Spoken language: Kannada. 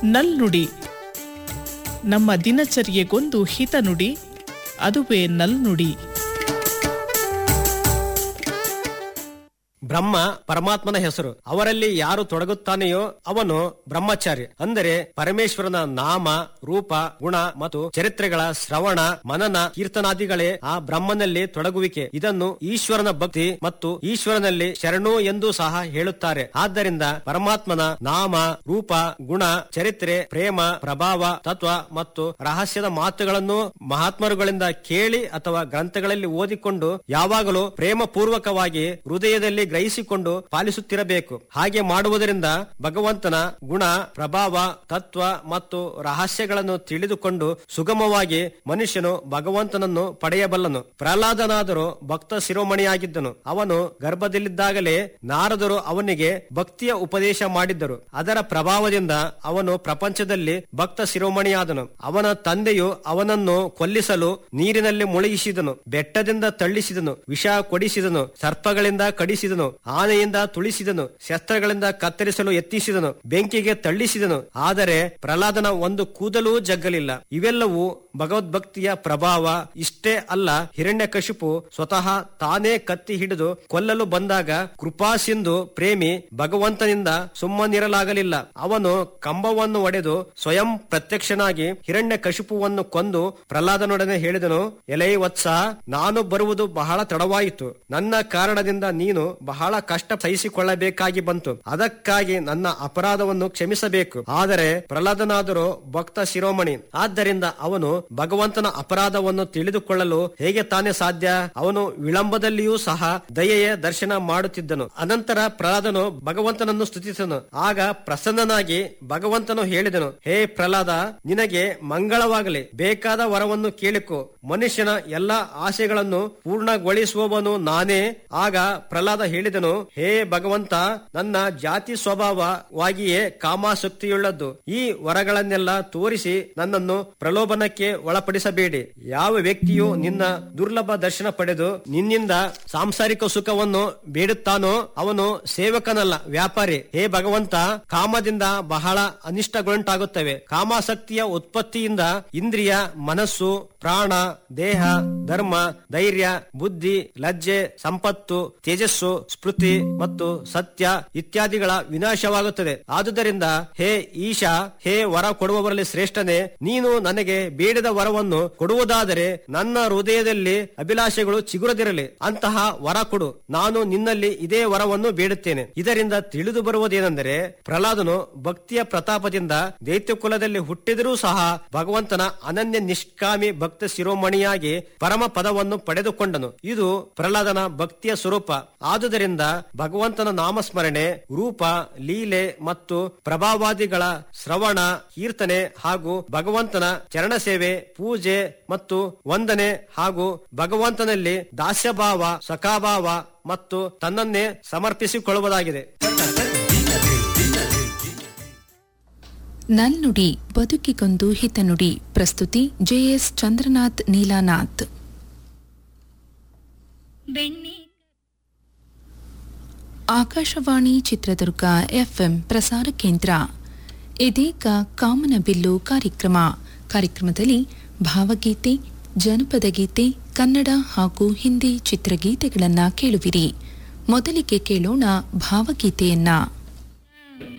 ನಲ್ನುಡಿ ನಮ್ಮ ದಿನಚರ್ಯೆಗೊಂದು ಹಿತನುಡಿ ಅದುವೇ ನಲ್ನುಡಿ ಬ್ರಹ್ಮ ಪರಮಾತ್ಮನ ಹೆಸರು ಅವರಲ್ಲಿ ಯಾರು ತೊಡಗುತ್ತಾನೆಯೋ ಅವನು ಬ್ರಹ್ಮಚಾರಿ ಅಂದರೆ ಪರಮೇಶ್ವರನ ನಾಮ ರೂಪ ಗುಣ ಮತ್ತು ಚರಿತ್ರೆಗಳ ಶ್ರವಣ ಮನನ ಕೀರ್ತನಾದಿಗಳೇ ಆ ಬ್ರಹ್ಮನಲ್ಲಿ ತೊಡಗುವಿಕೆ ಇದನ್ನು ಈಶ್ವರನ ಭಕ್ತಿ ಮತ್ತು ಈಶ್ವರನಲ್ಲಿ ಶರಣು ಎಂದು ಸಹ ಹೇಳುತ್ತಾರೆ ಆದ್ದರಿಂದ ಪರಮಾತ್ಮನ ನಾಮ ರೂಪ ಗುಣ ಚರಿತ್ರೆ ಪ್ರೇಮ ಪ್ರಭಾವ ತತ್ವ ಮತ್ತು ರಹಸ್ಯದ ಮಾತುಗಳನ್ನು ಮಹಾತ್ಮರುಗಳಿಂದ ಕೇಳಿ ಅಥವಾ ಗ್ರಂಥಗಳಲ್ಲಿ ಓದಿಕೊಂಡು ಯಾವಾಗಲೂ ಪ್ರೇಮ ಪೂರ್ವಕವಾಗಿ ಹೃದಯದಲ್ಲಿ ಗ್ರಹಿಸಿಕೊಂಡು ಪಾಲಿಸುತ್ತಿರಬೇಕು ಹಾಗೆ ಮಾಡುವುದರಿಂದ ಭಗವಂತನ ಗುಣ ಪ್ರಭಾವ ತತ್ವ ಮತ್ತು ರಹಸ್ಯಗಳನ್ನು ತಿಳಿದುಕೊಂಡು ಸುಗಮವಾಗಿ ಮನುಷ್ಯನು ಭಗವಂತನನ್ನು ಪಡೆಯಬಲ್ಲನು ಪ್ರಹ್ಲಾದನಾದರೂ ಭಕ್ತ ಶಿರೋಮಣಿಯಾಗಿದ್ದನು ಅವನು ಗರ್ಭದಲ್ಲಿದ್ದಾಗಲೇ ನಾರದರು ಅವನಿಗೆ ಭಕ್ತಿಯ ಉಪದೇಶ ಮಾಡಿದ್ದರು ಅದರ ಪ್ರಭಾವದಿಂದ ಅವನು ಪ್ರಪಂಚದಲ್ಲಿ ಭಕ್ತ ಶಿರೋಮಣಿಯಾದನು ಅವನ ತಂದೆಯು ಅವನನ್ನು ಕೊಲ್ಲಿಸಲು ನೀರಿನಲ್ಲಿ ಮುಳುಗಿಸಿದನು ಬೆಟ್ಟದಿಂದ ತಳ್ಳಿಸಿದನು ವಿಷ ಕೊಡಿಸಿದನು ಸರ್ಪಗಳಿಂದ ಕಡಿಸಿದನು ಆನೆಯಿಂದ ತುಳಿಸಿದನು ಶಸ್ತ್ರಗಳಿಂದ ಕತ್ತರಿಸಲು ಯತ್ನಿಸಿದನು ಬೆಂಕಿಗೆ ತಳ್ಳಿಸಿದನು ಆದರೆ ಪ್ರಹ್ಲಾದನ ಒಂದು ಕೂದಲೂ ಜಗ್ಗಲಿಲ್ಲ ಇವೆಲ್ಲವೂ ಭಗವದ್ಭಕ್ತಿಯ ಪ್ರಭಾವ ಇಷ್ಟೇ ಅಲ್ಲ ಹಿರಣ್ಯಕಶಿಪು ಸ್ವತಃ ತಾನೇ ಕತ್ತಿ ಹಿಡಿದು ಕೊಲ್ಲಲು ಬಂದಾಗ ಕೃಪಾಸಿಂಧು ಪ್ರೇಮಿ ಭಗವಂತನಿಂದ ಸುಮ್ಮನಿರಲಾಗಲಿಲ್ಲ ಅವನು ಕಂಬವನ್ನು ಒಡೆದು ಸ್ವಯಂ ಪ್ರತ್ಯಕ್ಷನಾಗಿ ಹಿರಣ್ಯ ಕಶಿಪುವನ್ನು ಕೊಂದು ಪ್ರಹ್ಲಾದನೊಡನೆ ಹೇಳಿದನು ಎಲೈ ವತ್ಸ ನಾನು ಬರುವುದು ಬಹಳ ತಡವಾಯಿತು ನನ್ನ ಕಾರಣದಿಂದ ನೀನು ಬಹಳ ಕಷ್ಟ ಸಹಿಸಿಕೊಳ್ಳಬೇಕಾಗಿ ಬಂತು ಅದಕ್ಕಾಗಿ ನನ್ನ ಅಪರಾಧವನ್ನು ಕ್ಷಮಿಸಬೇಕು ಆದರೆ ಪ್ರಹ್ಲಾದನಾದರೂ ಭಕ್ತ ಶಿರೋಮಣಿ ಆದ್ದರಿಂದ ಅವನು ಭಗವಂತನ ಅಪರಾಧವನ್ನು ತಿಳಿದುಕೊಳ್ಳಲು ಹೇಗೆ ತಾನೇ ಸಾಧ್ಯ ಅವನು ವಿಳಂಬದಲ್ಲಿಯೂ ಸಹ ದಯೆಯ ದರ್ಶನ ಮಾಡುತ್ತಿದ್ದನು ಅನಂತರ ಪ್ರಹ್ಲಾದನು ಭಗವಂತನನ್ನು ಸ್ತುತಿಸನು ಆಗ ಪ್ರಸನ್ನನಾಗಿ ಭಗವಂತನು ಹೇಳಿದನು ಹೇ ಪ್ರಹ್ಲಾದ ನಿನಗೆ ಮಂಗಳವಾಗಲಿ ಬೇಕಾದ ವರವನ್ನು ಕೇಳಿಕೊ ಮನುಷ್ಯನ ಎಲ್ಲಾ ಆಸೆಗಳನ್ನು ಪೂರ್ಣಗೊಳಿಸುವವನು ನಾನೇ ಆಗ ಪ್ರಹ್ಲಾದ ಹೇಳಿದನು ಹೇ ಭಗವಂತ ನನ್ನ ಜಾತಿ ಸ್ವಭಾವವಾಗಿಯೇ ಕಾಮಾಸಕ್ತಿಯುಳ್ಳದ್ದು ಈ ವರಗಳನ್ನೆಲ್ಲ ತೋರಿಸಿ ನನ್ನನ್ನು ಪ್ರಲೋಭನಕ್ಕೆ ಒಳಪಡಿಸಬೇಡಿ ಯಾವ ವ್ಯಕ್ತಿಯು ನಿನ್ನ ದುರ್ಲಭ ದರ್ಶನ ಪಡೆದು ನಿನ್ನಿಂದ ಸಾಂಸಾರಿಕ ಸುಖವನ್ನು ಬೇಡುತ್ತಾನೋ ಅವನು ಸೇವಕನಲ್ಲ ವ್ಯಾಪಾರಿ ಹೇ ಭಗವಂತ ಕಾಮದಿಂದ ಬಹಳ ಅನಿಷ್ಟಗಳುಂಟಾಗುತ್ತವೆ ಕಾಮಾಸಕ್ತಿಯ ಉತ್ಪತ್ತಿಯಿಂದ ಇಂದ್ರಿಯ ಮನಸ್ಸು ಪ್ರಾಣ ದೇಹ ಧರ್ಮ ಧೈರ್ಯ ಬುದ್ಧಿ ಲಜ್ಜೆ ಸಂಪತ್ತು ತೇಜಸ್ಸು ಸ್ಮೃತಿ ಮತ್ತು ಸತ್ಯ ಇತ್ಯಾದಿಗಳ ವಿನಾಶವಾಗುತ್ತದೆ ಆದುದರಿಂದ ಹೇ ಈಶಾ ಹೇ ವರ ಕೊಡುವವರಲ್ಲಿ ಶ್ರೇಷ್ಠನೇ ನೀನು ನನಗೆ ಬೇಡದ ವರವನ್ನು ಕೊಡುವುದಾದರೆ ನನ್ನ ಹೃದಯದಲ್ಲಿ ಅಭಿಲಾಷೆಗಳು ಚಿಗುರದಿರಲಿ ಅಂತಹ ವರ ಕೊಡು ನಾನು ನಿನ್ನಲ್ಲಿ ಇದೇ ವರವನ್ನು ಬೇಡುತ್ತೇನೆ ಇದರಿಂದ ತಿಳಿದು ಬರುವುದೇನೆಂದರೆ ಪ್ರಹ್ಲಾದನು ಭಕ್ತಿಯ ಪ್ರತಾಪದಿಂದ ದೈತ್ಯ ಕುಲದಲ್ಲಿ ಹುಟ್ಟಿದರೂ ಸಹ ಭಗವಂತನ ಅನನ್ಯ ನಿಷ್ಕಾಮಿ ಭಕ್ತ ಶಿರೋಮಣಿಯಾಗಿ ಪರಮ ಪದವನ್ನು ಪಡೆದುಕೊಂಡನು ಇದು ಪ್ರಹ್ಲಾದನ ಭಕ್ತಿಯ ಸ್ವರೂಪ ಆದುದರಿಂದ ಭಗವಂತನ ನಾಮಸ್ಮರಣೆ ರೂಪ ಲೀಲೆ ಮತ್ತು ಪ್ರಭಾವಾದಿಗಳ ಶ್ರವಣ ಕೀರ್ತನೆ ಹಾಗೂ ಭಗವಂತನ ಚರಣ ಸೇವೆ ಪೂಜೆ ಮತ್ತು ವಂದನೆ ಹಾಗೂ ಭಗವಂತನಲ್ಲಿ ದಾಸ್ಯಭಾವ ಸಖಾಭಾವ ಮತ್ತು ತನ್ನನ್ನೇ ಸಮರ್ಪಿಸಿಕೊಳ್ಳುವುದಾಗಿದೆ ನಲ್ನುಡಿ ಬದುಕಿಗೊಂದು ಹಿತನುಡಿ ಪ್ರಸ್ತುತಿ ಜೆಎಸ್ ಚಂದ್ರನಾಥ್ ನೀಲಾನಾಥ್ ಬೆಣ್ಣೆ ಆಕಾಶವಾಣಿ ಚಿತ್ರದುರ್ಗ ಎಫ್ಎಂ ಪ್ರಸಾರ ಕೇಂದ್ರ ಇದೀಗ ಕಾಮನಬಿಲ್ಲು ಕಾರ್ಯಕ್ರಮ ಕಾರ್ಯಕ್ರಮದಲ್ಲಿ ಭಾವಗೀತೆ ಜನಪದ ಗೀತೆ ಕನ್ನಡ ಹಾಗೂ ಹಿಂದಿ ಚಿತ್ರಗೀತೆಗಳನ್ನು ಕೇಳುವಿರಿ ಮೊದಲಿಗೆ ಕೇಳೋಣ ಭಾವಗೀತೆಯನ್ನ